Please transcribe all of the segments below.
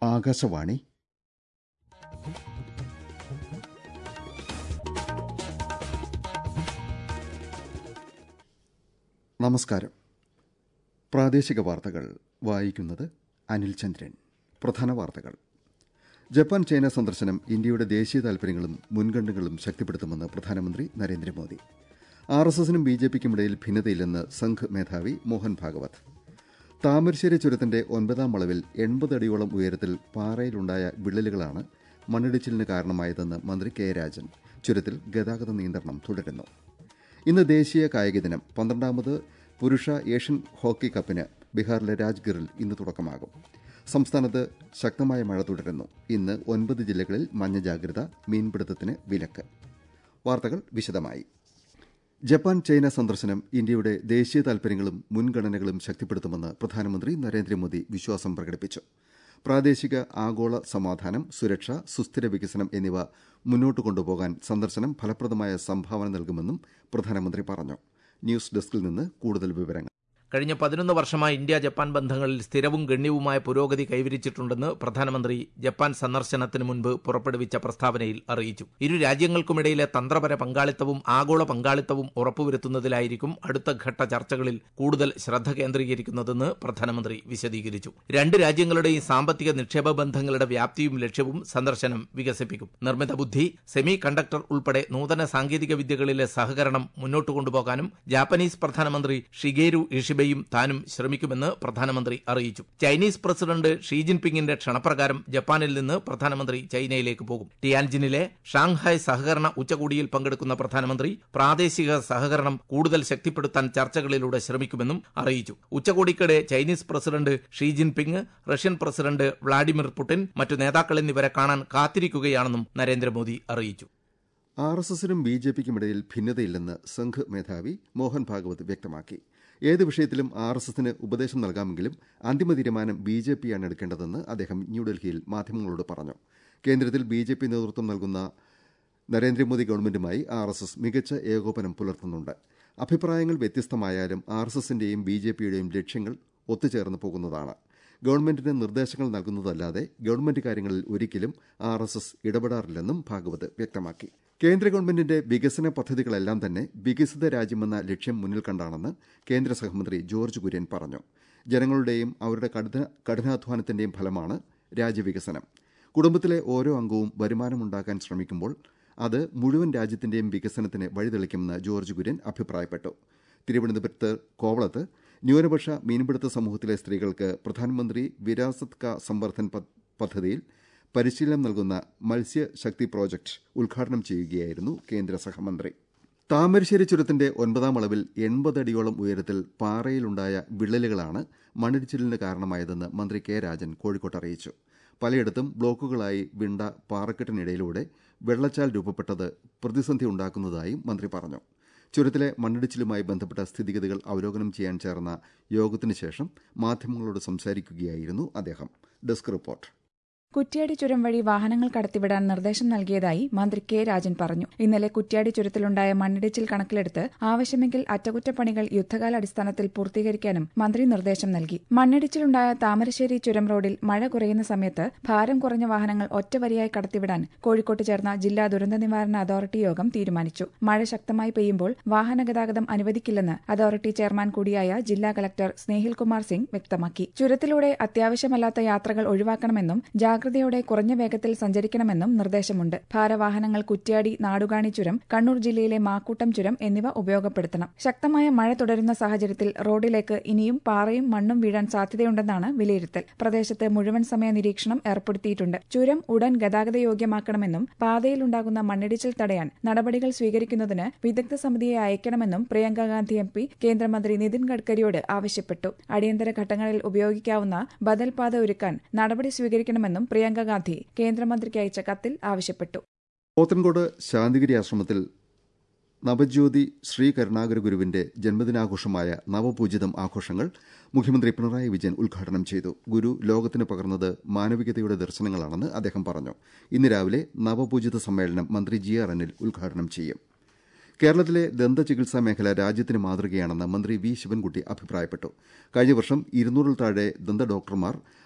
ആകാശവാണി നമസ്കാരം പ്രാദേശിക വാർത്തകൾ വായിക്കുന്നത് അനിൽ ചന്ദ്രൻ പ്രധാന വാർത്തകൾ ജപ്പാൻ ചൈന സന്ദർശനം ഇന്ത്യയുടെ ദേശീയ താൽപര്യങ്ങളും മുൻഗണനകളും ശക്തിപ്പെടുത്തുമെന്ന് പ്രധാനമന്ത്രി Narendra Modi R S എസിനും B J പിക്കുമിടയിൽ ഭിന്നതയില്ലെന്ന് Sangh മേധാവി മോഹൻ ഭാഗവത് താമരശ്ശേരി ചുരത്തിന്റെ ഒൻപതാം വളവിൽ എൺപത് അടിയോളം ഉയരത്തിൽ പാറയിലുണ്ടായ വിള്ളലുകളാണ് മണ്ണിടിച്ചിലിന് കാരണമായതെന്ന് മന്ത്രി കെ രാജൻ ചുരത്തിൽ ഗതാഗത നിയന്ത്രണം തുടരുന്നു ഇന്ന് ദേശീയ കായിക ദിനം പന്ത്രണ്ടാമത് പുരുഷ ഏഷ്യൻ ഹോക്കി കപ്പിന് ബീഹാറിലെ രാജ്ഗിറിൽ ഇന്ന് തുടക്കമാകും സംസ്ഥാനത്ത് ശക്തമായ മഴ തുടരുന്നു ഇന്ന് ഒൻപത് ജില്ലകളിൽ മഞ്ഞ ജാഗ്രത മീൻപിടുത്തത്തിന് വിലക്ക് വാർത്തകൾ വിശദമായി ജപ്പാൻ ചൈന സന്ദർശനം ഇന്ത്യയുടെ ദേശീയ താൽപര്യങ്ങളും മുൻഗണനകളും ശക്തിപ്പെടുത്തുമെന്ന് പ്രധാനമന്ത്രി നരേന്ദ്രമോദി വിശ്വാസം പ്രകടിപ്പിച്ചു പ്രാദേശിക ആഗോള സമാധാനം സുരക്ഷ സുസ്ഥിര വികസനം എന്നിവ മുന്നോട്ട് കൊണ്ടുപോകാൻ സന്ദർശനം ഫലപ്രദമായ സംഭാവന നൽകുമെന്നും പ്രധാനമന്ത്രി പറഞ്ഞു ന്യൂസ് ഡെസ്കിൽ നിന്ന് കൂടുതൽ വിവരങ്ങൾ കഴിഞ്ഞ പതിനൊന്ന് വർഷമായി ഇന്ത്യ ജപ്പാൻ ബന്ധങ്ങളിൽ സ്ഥിരവും ഗണ്യവുമായ പുരോഗതി കൈവരിച്ചിട്ടുണ്ടെന്ന് പ്രധാനമന്ത്രി ജപ്പാൻ സന്ദർശനത്തിന് മുൻപ് പുറപ്പെടുവിച്ച പ്രസ്താവനയിൽ അറിയിച്ചു ഇരു രാജ്യങ്ങൾക്കുമിടയിലെ തന്ത്രപര പങ്കാളിത്തവും ആഗോള പങ്കാളിത്തവും ഉറപ്പുവരുത്തുന്നതിലായിരിക്കും അടുത്ത ഘട്ട ചർച്ചകളിൽ കൂടുതൽ ശ്രദ്ധ കേന്ദ്രീകരിക്കുന്നതെന്ന് പ്രധാനമന്ത്രി വിശദീകരിച്ചു രണ്ട് രാജ്യങ്ങളുടെയും സാമ്പത്തിക നിക്ഷേപ ബന്ധങ്ങളുടെ വ്യാപ്തിയും ലക്ഷ്യവും സന്ദർശനം വികസിപ്പിക്കും നിർമ്മിത ബുദ്ധി സെമി കണ്ടക്ടർ ഉൾപ്പെടെ നൂതന സാങ്കേതിക വിദ്യകളിലെ സഹകരണം മുന്നോട്ട് കൊണ്ടുപോകാനും ജാപ്പനീസ് പ്രധാനമന്ത്രി ഷിഗേരു ഇഷിബയും താനും ശ്രമിക്കുമെന്ന് പ്രധാനമന്ത്രി അറിയിച്ചു ചൈനീസ് പ്രസിഡന്റ് ഷീ ജിൻപിങ്ങിന്റെ ക്ഷണപ്രകാരം ജപ്പാനിൽ നിന്ന് പ്രധാനമന്ത്രി ചൈനയിലേക്ക് പോകും ടിയാൻജിനിലെ ഷാങ്ഹായ് സഹകരണ ഉച്ചകോടിയിൽ പങ്കെടുക്കുന്ന പ്രധാനമന്ത്രി പ്രാദേശിക സഹകരണം കൂടുതൽ ശക്തിപ്പെടുത്താൻ ചർച്ചകളിലൂടെ ശ്രമിക്കുമെന്നും അറിയിച്ചു ഉച്ചകോടിക്കിടെ Chinese president Xi Jinping Russian president Vladimir Putin മറ്റു നേതാക്കൾ എന്നിവരെ കാണാൻ കാത്തിരിക്കുകയാണെന്നും നരേന്ദ്രമോദി അറിയിച്ചു R S എസിനും B J പിക്കുമിടയിൽ ഭിന്നതയില്ലെന്ന് Sangh മേധാവി മോഹൻ ഭാഗവത് വ്യക്തമാക്കി ഏത് വിഷയത്തിലും ആർ എസ് എസിന് ഉപദേശം നൽകാമെങ്കിലും അന്തിമ തീരുമാനം ബി ജെ പിയാണ് എടുക്കേണ്ടതെന്ന് അദ്ദേഹം ന്യൂഡൽഹിയിൽ മാധ്യമങ്ങളോട് പറഞ്ഞു കേന്ദ്രത്തിൽ ബി ജെ പി നേതൃത്വം നൽകുന്ന നരേന്ദ്രമോദി ഗവൺമെന്റുമായി ആർ എസ് എസ് മികച്ച ഏകോപനം പുലർത്തുന്നുണ്ട് അഭിപ്രായങ്ങൾ വ്യത്യസ്തമായാലും ആർ എസ് എസിന്റെയും ബി ജെ പിയുടെയും ലക്ഷ്യങ്ങൾ ഒത്തുചേർന്ന് പോകുന്നതാണ് ഗവൺമെന്റിന് നിർദ്ദേശങ്ങൾ നൽകുന്നതല്ലാതെ ഗവൺമെന്റ് കാര്യങ്ങളിൽ ഒരിക്കലും ആർ എസ് എസ് ഇടപെടാറില്ലെന്നും ഭാഗവത് വ്യക്തമാക്കി കേന്ദ്ര ഗവൺമെന്റിന്റെ വികസന പദ്ധതികളെല്ലാം തന്നെ വികസിത രാജ്യമെന്ന ലക്ഷ്യം മുന്നിൽ കണ്ടാണെന്ന് കേന്ദ്ര സഹമന്ത്രി ജോർജ് കുര്യൻ പറഞ്ഞു ജനങ്ങളുടെയും അവരുടെ കഠിനാധ്വാനത്തിന്റെയും ഫലമാണ് രാജ്യവികസനം കുടുംബത്തിലെ ഓരോ അംഗവും വരുമാനമുണ്ടാക്കാൻ ശ്രമിക്കുമ്പോൾ അത് മുഴുവൻ രാജ്യത്തിന്റെയും വികസനത്തിന് വഴിതെളിക്കുമെന്ന് ജോർജ് കുര്യൻ അഭിപ്രായപ്പെട്ടു തിരുവനന്തപുരത്ത് കോവളത്ത് ന്യൂനപക്ഷ മീൻപിടുത്ത സമൂഹത്തിലെ സ്ത്രീകൾക്ക് പ്രധാനമന്ത്രി വിരാസത് കാ സംവർദ്ധൻ പദ്ധതിയിൽ പരിശീലനം നൽകുന്ന മത്സ്യശക്തി പ്രോജക്ട് ഉദ്ഘാടനം ചെയ്യുകയായിരുന്നു കേന്ദ്ര സഹമന്ത്രി താമരശ്ശേരി ചുരത്തിന്റെ ഒൻപതാം അളവിൽ എൺപതടിയോളം ഉയരത്തിൽ പാറയിലുണ്ടായ വിള്ളലുകളാണ് മണ്ണിടിച്ചിലിന് കാരണമായതെന്ന് മന്ത്രി കെ രാജൻ കോഴിക്കോട്ട് അറിയിച്ചു പലയിടത്തും ബ്ലോക്കുകളായി വിണ്ട പാറക്കെട്ടിനിടയിലൂടെ വെള്ളച്ചാൽ രൂപപ്പെട്ടത് പ്രതിസന്ധി ഉണ്ടാക്കുന്നതായും മന്ത്രി പറഞ്ഞു ചുരത്തിലെ മണ്ണിടിച്ചിലുമായി ബന്ധപ്പെട്ട സ്ഥിതിഗതികൾ അവലോകനം ചെയ്യാൻ ചേർന്ന യോഗത്തിന് ശേഷം മാധ്യമങ്ങളോട് സംസാരിക്കുകയായിരുന്നു അദ്ദേഹം ഡെസ്ക് റിപ്പോർട്ട് കുറ്റ്യാടി ചുരം വഴി വാഹനങ്ങൾ കടത്തിവിടാൻ നിർദ്ദേശം നൽകിയതായി മന്ത്രി കെ രാജൻ പറഞ്ഞു ഇന്നലെ കുറ്റ്യാടി ചുരത്തിലുണ്ടായ മണ്ണിടിച്ചിൽ കണക്കിലെടുത്ത് ആവശ്യമെങ്കിൽ അറ്റകുറ്റപ്പണികൾ യുദ്ധകാലാടിസ്ഥാനത്തിൽ പൂർത്തീകരിക്കാനും മന്ത്രി നിർദ്ദേശം നൽകി മണ്ണിടിച്ചിലുണ്ടായ താമരശ്ശേരി ചുരം റോഡിൽ മഴ കുറയുന്ന സമയത്ത് ഭാരം കുറഞ്ഞ വാഹനങ്ങൾ ഒറ്റവരിയായി കടത്തിവിടാൻ കോഴിക്കോട്ട് ചേർന്ന ജില്ലാ ദുരന്ത നിവാരണ അതോറിറ്റി യോഗം തീരുമാനിച്ചു മഴ ശക്തമായി പെയ്യുമ്പോൾ വാഹന ഗതാഗതം അനുവദിക്കില്ലെന്ന് അതോറിറ്റി ചെയർമാൻ കൂടിയായ ജില്ലാ കളക്ടർ സ്നേഹിൽ കുമാർ സിംഗ് വ്യക്തമാക്കി ചുരത്തിലൂടെ അത്യാവശ്യമല്ലാത്ത യാത്രകൾ ഒഴിവാക്കണമെന്നും ജാഗ്രതയോടെ കുറഞ്ഞ വേഗത്തിൽ സഞ്ചരിക്കണമെന്നും നിർദ്ദേശമുണ്ട് ഭാരവാഹനങ്ങൾ കുറ്റ്യാടി നാടുകാണി ചുരം കണ്ണൂർ ജില്ലയിലെ മാക്കൂട്ടം ചുരം എന്നിവ ഉപയോഗപ്പെടുത്തണം ശക്തമായ മഴ തുടരുന്ന സാഹചര്യത്തിൽ റോഡിലേക്ക് ഇനിയും പാറയും മണ്ണും വീഴാൻ സാധ്യതയുണ്ടെന്നാണ് വിലയിരുത്തൽ പ്രദേശത്ത് മുഴുവൻ സമയ നിരീക്ഷണം ഏർപ്പെടുത്തിയിട്ടുണ്ട് ചുരം ഉടൻ ഗതാഗതയോഗ്യമാക്കണമെന്നും പാതയിലുണ്ടാകുന്ന മണ്ണിടിച്ചിൽ തടയാൻ നടപടികൾ സ്വീകരിക്കുന്നതിന് വിദഗ്ധ സമിതിയെ അയക്കണമെന്നും പ്രിയങ്ക ഗാന്ധി എം പി കേന്ദ്രമന്ത്രി നിതിൻ ഗഡ്കരിയോട് ആവശ്യപ്പെട്ടു അടിയന്തര ഘട്ടങ്ങളിൽ ഉപയോഗിക്കാവുന്ന ബദൽ പാത ഒരുക്കാൻ നടപടി സ്വീകരിക്കണമെന്നും പ്രിയങ്ക ഗാന്ധി കേന്ദ്രമന്ത്രിക്ക് അയച്ച കത്തിൽ ആവശ്യപ്പെട്ടു പോത്തൻകോട് ശാന്തിഗിരി ആശ്രമത്തിൽ നവജ്യോതി ശ്രീ കരുണാകര ഗുരുവിന്റെ ജന്മദിനാഘോഷമായ നവപൂജിതം ആഘോഷങ്ങൾ മുഖ്യമന്ത്രി പിണറായി വിജയൻ ഉദ്ഘാടനം ചെയ്തു ഗുരു ലോകത്തിന് പകർന്നത് മാനവികതയുടെ ദർശനങ്ങളാണെന്ന് അദ്ദേഹം പറഞ്ഞു ഇന്ന് രാവിലെ നവപൂജിത സമ്മേളനം മന്ത്രി ജി ആർ അനിൽ ഉദ്ഘാടനം ചെയ്യും കേരളത്തിലെ ദന്തചികിത്സാ മേഖല രാജ്യത്തിന് മാതൃകയാണെന്ന് മന്ത്രി വി ശിവൻകുട്ടി അഭിപ്രായപ്പെട്ടു കഴിഞ്ഞ വർഷം ഇരുന്നൂറിൽ താഴെ ദന്ത ഡോക്ടർമാർ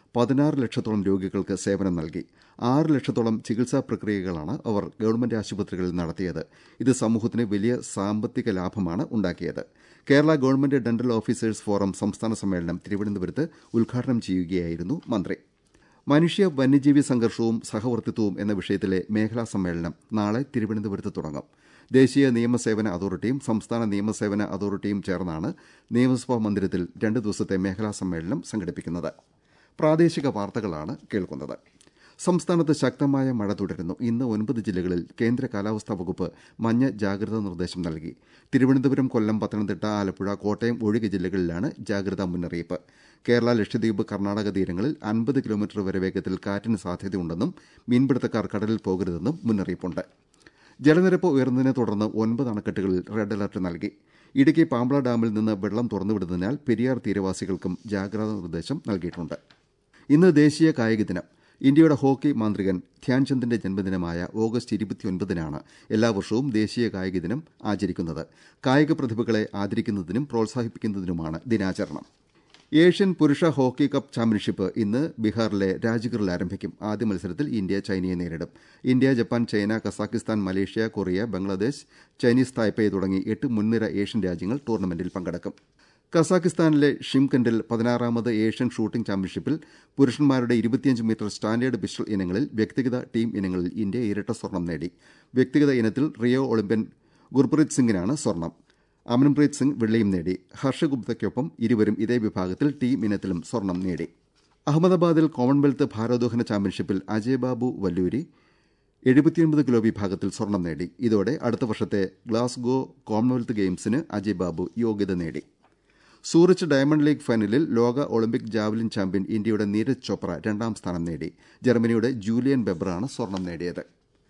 പതിനാറ് ലക്ഷത്തോളം രോഗികൾക്ക് സേവനം നൽകി ആറ് ലക്ഷത്തോളം ചികിത്സാ പ്രക്രിയകളാണ് അവർ ഗവൺമെന്റ് ആശുപത്രികളിൽ നടത്തിയത് ഇത് സമൂഹത്തിന് വലിയ സാമ്പത്തിക ലാഭമാണ് ഉണ്ടാക്കിയത് Kerala government dental officers forum സംസ്ഥാന സമ്മേളനം തിരുവനന്തപുരത്ത് ഉദ്ഘാടനം ചെയ്യുകയായിരുന്നു മന്ത്രി മനുഷ്യ വന്യജീവി സംഘർഷവും സഹവർത്തിത്വവും എന്ന വിഷയത്തിലെ മേഖലാ സമ്മേളനം നാളെ തിരുവനന്തപുരത്ത് തുടങ്ങും ദേശീയ നിയമസേവന അതോറിറ്റിയും സംസ്ഥാന നിയമസേവന അതോറിറ്റിയും ചേർന്നാണ് നിയമസഭാ മന്ദിരത്തിൽ രണ്ട് ദിവസത്തെ മേഖലാ സമ്മേളനം സംഘടിപ്പിക്കുന്നത് പ്രാദേശിക വാർത്തകളാണ് കേൾക്കുന്നത് സംസ്ഥാനത്ത് ശക്തമായ മഴ തുടരുന്നു ഇന്ന് ഒൻപത് ജില്ലകളിൽ കേന്ദ്ര കാലാവസ്ഥാ വകുപ്പ് മഞ്ഞ ജാഗ്രതാ നിർദ്ദേശം നൽകി തിരുവനന്തപുരം കൊല്ലം പത്തനംതിട്ട ആലപ്പുഴ കോട്ടയം ഒഴികെ ജില്ലകളിലാണ് ജാഗ്രതാ മുന്നറിയിപ്പ് കേരള ലക്ഷദ്വീപ് കർണാടക തീരങ്ങളിൽ അൻപത് കിലോമീറ്റർ വരെ വേഗത്തിൽ കാറ്റിന് സാധ്യതയുണ്ടെന്നും മീൻപിടുത്തക്കാർ കടലിൽ പോകരുതെന്നും മുന്നറിയിപ്പുണ്ട് ജലനിരപ്പ് ഉയർന്നതിനെ തുടർന്ന് ഒൻപത് അണക്കെട്ടുകളിൽ റെഡ് അലർട്ട് നൽകി ഇടുക്കി പാമ്പള ഡാമിൽ നിന്ന് വെള്ളം തുറന്നുവിടുന്നതിനാൽ പെരിയാർ തീരവാസികൾക്കും ജാഗ്രതാ നിർദ്ദേശം നൽകിയിട്ടുണ്ട് ഇന്ന് ദേശീയ കായിക ദിനം ഇന്ത്യയുടെ ഹോക്കി മാന്ത്രികൻ ധ്യാൻചന്ദിന്റെ ജന്മദിനമായ ഓഗസ്റ്റ് ഇരുപത്തിയൊൻപതിനാണ് എല്ലാ വർഷവും ദേശീയ കായിക ദിനം ആചരിക്കുന്നത് കായിക പ്രതിഭകളെ ആദരിക്കുന്നതിനും പ്രോത്സാഹിപ്പിക്കുന്നതിനുമാണ് ദിനാചരണം ഏഷ്യൻ പുരുഷ ഹോക്കി കപ്പ് ചാമ്പ്യൻഷിപ്പ് ഇന്ന് ബീഹാറിലെ രാജ്ഗറിൽ ആരംഭിക്കും ആദ്യ മത്സരത്തിൽ ഇന്ത്യ ചൈനയെ നേരിടും India Japan China Kazakhstan Malaysia Korea Bangladesh Chinese Taipei തുടങ്ങി എട്ട് മുൻനിര ഏഷ്യൻ രാജ്യങ്ങൾ ടൂർണമെന്റിൽ പങ്കെടുക്കും കസാഖിസ്ഥാനിലെ ഷിംകൻഡിൽ പതിനാറാമത് ഏഷ്യൻ ഷൂട്ടിംഗ് ചാമ്പ്യൻഷിപ്പിൽ പുരുഷന്മാരുടെ ഇരുപത്തിയഞ്ച് മീറ്റർ സ്റ്റാൻഡേർഡ് പിസ്റ്റൾ ഇനങ്ങളിൽ വ്യക്തിഗത ടീം ഇനങ്ങളിൽ ഇന്ത്യ ഇരട്ട സ്വർണം നേടി വ്യക്തിഗത ഇനത്തിൽ റിയോ ഒളിമ്പ്യൻ ഗുർപ്രീത് സിംഗിനാണ് സ്വർണം അമൻപ്രീത് സിംഗ് വെള്ളിയും നേടി ഹർഷഗുപ്തയ്ക്കൊപ്പം ഇരുവരും ഇതേ വിഭാഗത്തിൽ ടീം ഇനത്തിലും സ്വർണം നേടി അഹമ്മദാബാദിൽ കോമൺവെൽത്ത് ഭാരോദ്വഹന ചാമ്പ്യൻഷിപ്പിൽ അജയ് ബാബു വല്ലൂരി എഴുപത്തിയൊൻപത് കിലോ വിഭാഗത്തിൽ സ്വർണം നേടി ഇതോടെ അടുത്ത വർഷത്തെ ഗ്ലാസ്ഗോ കോമൺവെൽത്ത് ഗെയിംസിന് അജയ് ബാബു യോഗ്യത നേടി സൂറിച്ച് ഡയമണ്ട് ലീഗ് ഫൈനലിൽ ലോക ഒളിമ്പിക് ജാവലിൻ ചാമ്പ്യൻ ഇന്ത്യയുടെ നീരജ് ചോപ്ര രണ്ടാം സ്ഥാനം നേടി ജർമ്മനിയുടെ ജൂലിയൻ ബെബ്രാണ് സ്വർണം നേടിയത്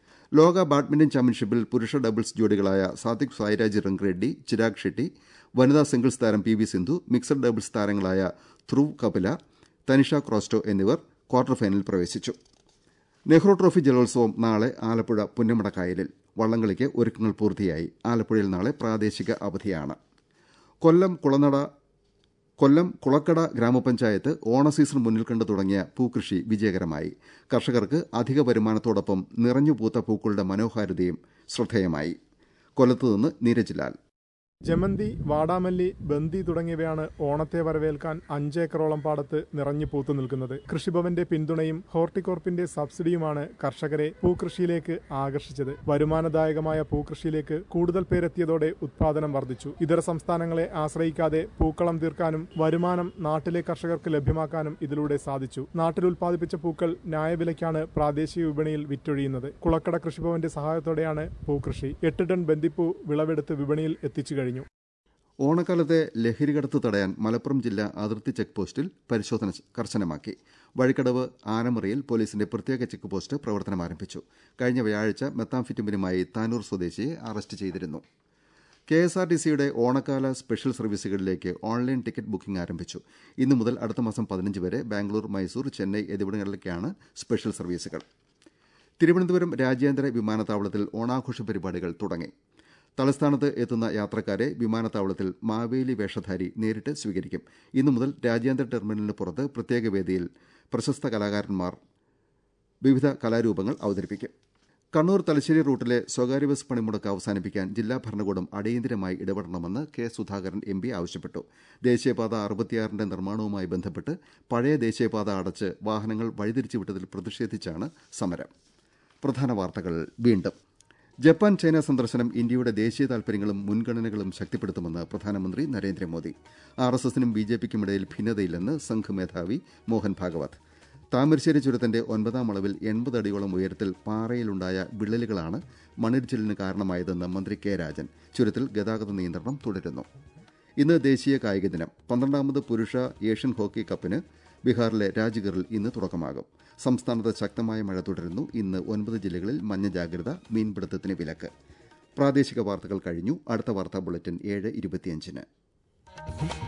ലോക ബാഡ്മിന്റൺ ചാമ്പ്യൻഷിപ്പിൽ പുരുഷ ഡബിൾസ് ജോഡികളായ സാത്വിക് സായിരാജ് റെഡ്ഡി ചിരാഗ് ഷെട്ടി വനിതാ സിംഗിൾസ് താരം P V Sindhu mixed doubles താരങ്ങളായ ധ്രുവ് കപില തനിഷ ക്രോസ്റ്റോ എന്നിവർ ക്വാർട്ടർ ഫൈനലിൽ പ്രവേശിച്ചു നെഹ്റു ട്രോഫി ജലോത്സവം നാളെ ആലപ്പുഴ പുന്നമടക്കായലിൽ വള്ളംകളിക്ക് ഒരുക്കങ്ങൾ പൂർത്തിയായി ആലപ്പുഴയിൽ നാളെ പ്രാദേശിക അവധിയാണ് കൊല്ലം കുളനട കൊല്ലം കുളക്കട ഗ്രാമപഞ്ചായത്ത് ഓണ സീസൺ മുന്നിൽ കണ്ടു തുടങ്ങിയ പൂക്കൃഷി വിജയകരമായി കർഷകർക്ക് അധിക വരുമാനത്തോടൊപ്പം നിറഞ്ഞു പൂത്ത പൂക്കളുടെ മനോഹാരിതയും ശ്രദ്ധേയമായി കൊല്ലത്തുനിന്ന് നീരജ് ലാൽ ജമന്തി വാടാമല്ലി ബന്ദി തുടങ്ങിയവയാണ് ഓണത്തെ വരവേൽക്കാൻ അഞ്ചേക്കറോളം പാടത്ത് നിറഞ്ഞു പൂത്തു നിൽക്കുന്നത് കൃഷിഭവന്റെ പിന്തുണയും ഹോർട്ടികോർപ്പിന്റെ സബ്സിഡിയുമാണ് കർഷകരെ പൂക്കൃഷിയിലേക്ക് ആകർഷിച്ചത് വരുമാനദായകമായ പൂക്കൃഷിയിലേക്ക് കൂടുതൽ പേരെത്തിയതോടെ ഉത്പാദനം വർദ്ധിച്ചു ഇതര സംസ്ഥാനങ്ങളെ ആശ്രയിക്കാതെ പൂക്കളം തീർക്കാനും വരുമാനം നാട്ടിലെ കർഷകർക്ക് ലഭ്യമാക്കാനും ഇതിലൂടെ സാധിച്ചു നാട്ടിൽ ഉത്പാദിപ്പിച്ച പൂക്കൾ ന്യായവിലയ്ക്കാണ് പ്രാദേശിക വിപണിയിൽ വിറ്റൊഴിയുന്നത് കുളക്കട കൃഷിഭവന്റെ സഹായത്തോടെയാണ് പൂക്കൃഷി എട്ട് ടൺ ബന്ദിപ്പൂ വിളവെടുത്ത് വിപണിയിൽ എത്തിച്ചു കഴിഞ്ഞു ഓണക്കാലത്തെ ലഹരികടത്ത് തടയാൻ മലപ്പുറം ജില്ലാ അതിർത്തി ചെക്ക് പോസ്റ്റിൽ പരിശോധന കർശനമാക്കി വഴിക്കടവ് ആനമറയിൽ പോലീസിന്റെ പ്രത്യേക ചെക്ക് പോസ്റ്റ് പ്രവർത്തനം ആരംഭിച്ചു കഴിഞ്ഞ വ്യാഴാഴ്ച മെത്താംഫിറ്റമിനുമായി താനൂർ സ്വദേശിയെ അറസ്റ്റ് ചെയ്തിരുന്നു കെ എസ് ആർ ടി സിയുടെ ഓണക്കാല സ്പെഷ്യൽ സർവീസുകളിലേക്ക് ഓൺലൈൻ ടിക്കറ്റ് ബുക്കിംഗ് ആരംഭിച്ചു ഇന്നു മുതൽ അടുത്ത മാസം പതിനഞ്ച് വരെ ബാംഗ്ലൂർ മൈസൂർ ചെന്നൈ എന്നിവിടങ്ങളിലേക്കാണ് സ്പെഷ്യൽ സർവീസുകൾ തിരുവനന്തപുരം രാജ്യാന്തര വിമാനത്താവളത്തിൽ ഓണാഘോഷ പരിപാടികൾ തുടങ്ങി തലസ്ഥാനത്ത് എത്തുന്ന യാത്രക്കാരെ വിമാനത്താവളത്തിൽ മാവേലി വേഷധാരി നേരിട്ട് സ്വീകരിക്കും ഇന്നു മുതൽ രാജ്യാന്തര ടെർമിനലിന് പുറത്ത് പ്രത്യേക വേദിയിൽ പ്രശസ്ത കലാകാരന്മാർ വിവിധ കലാരൂപങ്ങൾ അവതരിപ്പിക്കും കണ്ണൂർ തലശ്ശേരി റൂട്ടിലെ സ്വകാര്യ ബസ് പണിമുടക്ക് അവസാനിപ്പിക്കാൻ ജില്ലാ ഭരണകൂടം അടിയന്തരമായി ഇടപെടണമെന്ന് കെ സുധാകരൻ എം പി ആവശ്യപ്പെട്ടു ദേശീയപാത അറുപത്തിയാറിന്റെ നിർമ്മാണവുമായി ബന്ധപ്പെട്ട് പഴയ ദേശീയപാത അടച്ച് വാഹനങ്ങൾ വഴിതിരിച്ചുവിട്ടതിൽ പ്രതിഷേധിച്ചാണ് സമരം പ്രധാന വാർത്തകൾ വീണ്ടും ജപ്പാൻ ചൈന സന്ദർശനം ഇന്ത്യയുടെ ദേശീയ താൽപര്യങ്ങളും മുൻഗണനകളും ശക്തിപ്പെടുത്തുമെന്ന് പ്രധാനമന്ത്രി Narendra Modi R S എസിനും B J പിക്കും ഇടയിൽ ഭിന്നതയില്ലെന്ന് സംഘ് മേധാവി മോഹൻ ഭാഗവത് താമരശ്ശേരി ചുരത്തിന്റെ ഒൻപതാം അളവിൽ എൺപത് അടിയോളം ഉയരത്തിൽ പാറയിലുണ്ടായ വിള്ളലുകളാണ് മണ്ണിടിച്ചിലിന് കാരണമായതെന്ന് മന്ത്രി കെ രാജൻ ചുരത്തിൽ ഗതാഗത നിയന്ത്രണം തുടരുന്നു ഇന്ന് ദേശീയ കായിക ദിനം പന്ത്രണ്ടാമത് പുരുഷ ഏഷ്യൻ ഹോക്കി കപ്പിന് ബീഹാറിലെ രാജ്ഗറിൽ ഇന്ന് തുടക്കമാകും സംസ്ഥാനത്ത് ശക്തമായ മഴ തുടരുന്നു ഇന്ന് ഒൻപത് ജില്ലകളിൽ മഞ്ഞ ജാഗ്രത മീൻപിടുത്തത്തിന് വിലക്ക് പ്രാദേശിക വാർത്തകൾ കഴിഞ്ഞു അടുത്ത വാർത്താ ബുള്ളറ്റിൻ ഏഴ് ഇരുപത്തിയഞ്ചിന്